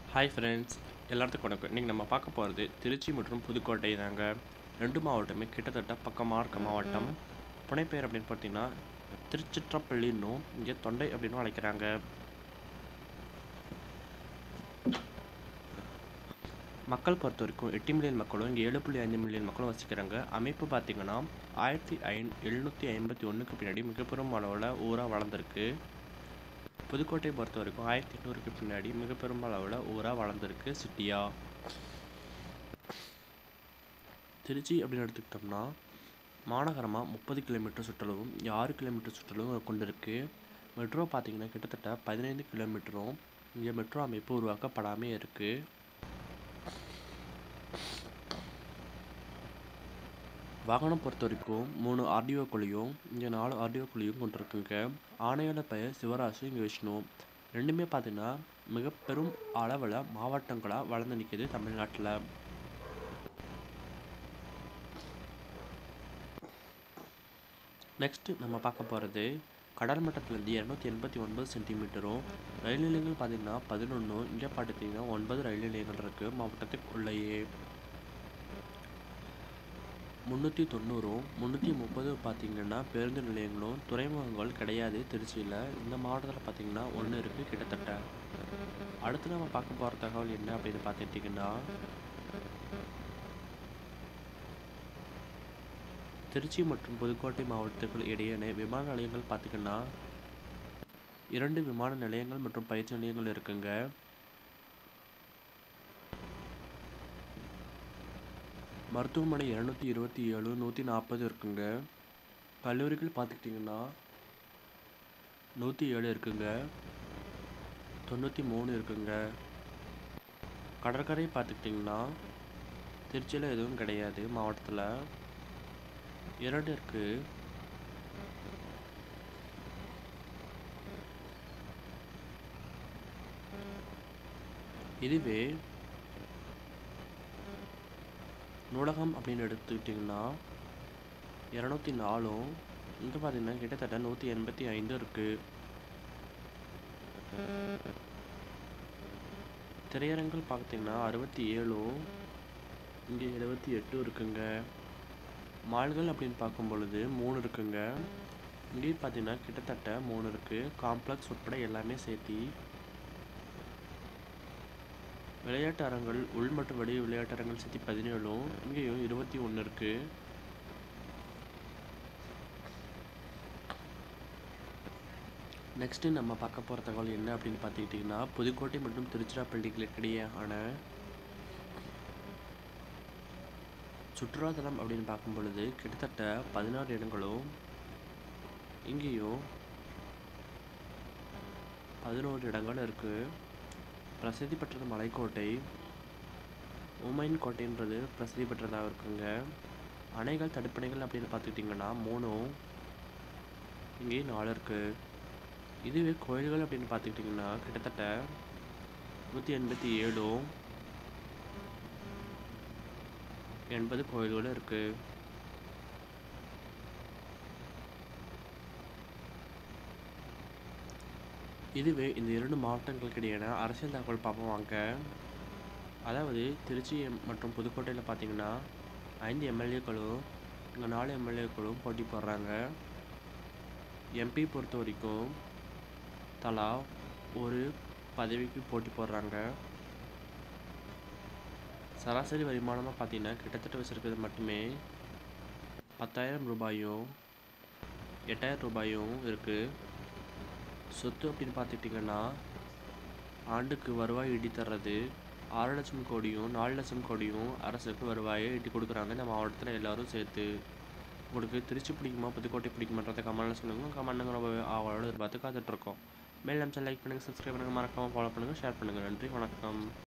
hi friends எல்லாத்துக்கும் வணக்கம் இன்றைக்கி நம்ம பார்க்க போகிறது திருச்சி மற்றும் புதுக்கோட்டை தாங்க ரெண்டு மாவட்டமே கிட்டத்தட்ட பக்கமாக இருக்க மாவட்டம் புனைப்பெயர் அப்படின்னு பார்த்தீங்கன்னா திருச்சிற்றப்பள்ளின்னும் இங்கே தொண்டை அப்படின்னு அழைக்கிறாங்க மக்கள் பொறுத்த வரைக்கும் எட்டு மில்லியன் மக்களும் இங்கே ஏழு புள்ளி ஐந்து மில்லியன் மக்களும் வசிக்கிறாங்க அமைப்பு பார்த்திங்கன்னா ஆயிரத்தி ஐந் எழுநூற்றி ஐம்பத்தி ஒன்றுக்கு பின்னாடி மிகப்பெரும் அளவில் ஊராக வளர்ந்துருக்கு புதுக்கோட்டை பொறுத்த வரைக்கும் ஆயிரத்தி எண்ணூறுக்கு பின்னாடி மிக பெரும் அளவில் ஊராக வளர்ந்துருக்கு சிட்டியா திருச்சி அப்படின்னு எடுத்துக்கிட்டோம்னா மாநகரமாக முப்பது கிலோமீட்டர் சுற்றளவும் ஆறு கிலோமீட்டர் சுற்றளவும் கொண்டிருக்கு மெட்ரோ பார்த்திங்கன்னா கிட்டத்தட்ட பதினைந்து கிலோமீட்டரும் இங்கே மெட்ரோ அமைப்பு உருவாக்கப்படாமே இருக்குது வாகனம் பொறுத்த வரைக்கும் மூணு ஆர்டிஓக்குள்ளேயும் இங்கே நாலு ஆர்டிஓக்குள்ளேயும் கொண்டிருக்குங்க ஆணையோட பெயர் சிவராசு இங்கே விஷ்ணு ரெண்டுமே பார்த்தீங்கன்னா மிக பெரும் அளவில் மாவட்டங்களாக வளர்ந்து நிற்கிது தமிழ்நாட்டில் நெக்ஸ்ட்டு நம்ம பார்க்க போகிறது கடல் மட்டத்திலேருந்து இரநூத்தி எண்பத்தி ஒன்பது சென்டிமீட்டரும் ரயில் நிலையங்கள் பார்த்தீங்கன்னா பதினொன்று இங்கே பார்த்தீங்கன்னா ஒன்பது ரயில் நிலையங்கள் இருக்குது மாவட்டத்துக்குள்ளேயே முந்நூற்றி தொண்ணூறும் முந்நூற்றி முப்பது பார்த்தீங்கன்னா பேருந்து நிலையங்களும் துறைமுகங்கள் கிடையாது திருச்சியில் இந்த மாவட்டத்தில் பார்த்தீங்கன்னா ஒன்று இருக்குது கிட்டத்தட்ட அடுத்து நம்ம பார்க்க போகிற தகவல் என்ன அப்படின்னு பார்த்துட்டிங்கன்னா திருச்சி மற்றும் புதுக்கோட்டை மாவட்டத்துக்கு இடையேயான விமான நிலையங்கள் பார்த்திங்கன்னா இரண்டு விமான நிலையங்கள் மற்றும் பயிற்சி நிலையங்கள் இருக்குங்க மருத்துவமனை இரநூத்தி இருபத்தி ஏழு நூற்றி நாற்பது இருக்குங்க கல்லூரிகள் பார்த்துக்கிட்டிங்கன்னா நூற்றி ஏழு இருக்குங்க தொண்ணூற்றி மூணு இருக்குங்க கடற்கரை பார்த்துக்கிட்டிங்கன்னா திருச்சியில் எதுவும் கிடையாது மாவட்டத்தில் இரண்டு இருக்குது இதுவே நூலகம் அப்படின்னு எடுத்துக்கிட்டிங்கன்னா இரநூத்தி நாலும் இங்கே பார்த்தீங்கன்னா கிட்டத்தட்ட நூற்றி எண்பத்தி ஐந்து இருக்குது திரையரங்கள் பார்த்தீங்கன்னா அறுபத்தி ஏழும் இங்கே எழுபத்தி எட்டும் இருக்குங்க மால்கள் அப்படின்னு பார்க்கும் பொழுது மூணு இருக்குங்க இங்கேயும் பார்த்தீங்கன்னா கிட்டத்தட்ட மூணு இருக்குது காம்ப்ளெக்ஸ் உட்பட எல்லாமே சேர்த்தி விளையாட்டு அரங்கள் உள் மற்றும் வெளி விளையாட்டு அரங்கள் சேர்த்து பதினேழும் இங்கேயும் இருபத்தி ஒன்று இருக்குது நெக்ஸ்ட்டு நம்ம பார்க்க போகிற தகவல் என்ன அப்படின்னு பார்த்துக்கிட்டிங்கன்னா புதுக்கோட்டை மற்றும் திருச்சிராப்பள்ளிகளுக்கிடையேயான சுற்றுலாத்தலம் அப்படின்னு பார்க்கும் பொழுது கிட்டத்தட்ட பதினாறு இடங்களும் இங்கேயும் பதினோரு இடங்கள் இருக்குது பிரசித்தி பெற்றது மலைக்கோட்டை உமைன் கோட்டைன்றது பிரசித்தி பெற்றதாக இருக்குங்க அணைகள் தடுப்பணைகள் அப்படின்னு பார்த்துக்கிட்டிங்கன்னா மூணும் இங்கேயும் நாலு இருக்குது இதுவே கோயில்கள் அப்படின்னு பார்த்துக்கிட்டிங்கன்னா கிட்டத்தட்ட நூற்றி எண்பத்தி ஏழும் எண்பது கோயில்களும் இருக்குது இதுவே இந்த இரண்டு மாவட்டங்களுக்கு இடையான அரசியல் தகவல் பார்ப்போம் வாங்க அதாவது திருச்சி மற்றும் புதுக்கோட்டையில் பார்த்தீங்கன்னா ஐந்து எம்எல்ஏக்களும் இங்கே நாலு எம்எல்ஏக்களும் போட்டி போடுறாங்க எம்பி பொறுத்த வரைக்கும் தலா ஒரு பதவிக்கு போட்டி போடுறாங்க சராசரி வருமானமாக பார்த்தீங்கன்னா கிட்டத்தட்ட வச்சுருக்கிறது மட்டுமே பத்தாயிரம் ரூபாயும் எட்டாயிரம் ரூபாயும் இருக்குது சொத்து அப்படின்னு பார்த்துட்டிங்கன்னா ஆண்டுக்கு வருவாய் ஈட்டி தர்றது ஆறு லட்சம் கோடியும் நாலு லட்சம் கோடியும் அரசுக்கு வருவாயை ஈட்டி கொடுக்குறாங்க இந்த மாவட்டத்தில் எல்லோரும் சேர்த்து உங்களுக்கு திருச்சி பிடிக்குமா புதுக்கோட்டை பிடிக்குமான்றதை கமெண்ட்டில் சொல்லுங்கள் கமெண்ட்டுங்க ரொம்ப அவளோட எதிர்பார்த்து காத்துட்ருக்கோம் மேல் நம்ம லைக் பண்ணுங்கள் சப்ஸ்கிரைப் பண்ணுங்கள் மறக்காமல் ஃபாலோ பண்ணுங்கள் ஷேர் பண்ணுங்கள் நன்றி வணக்கம்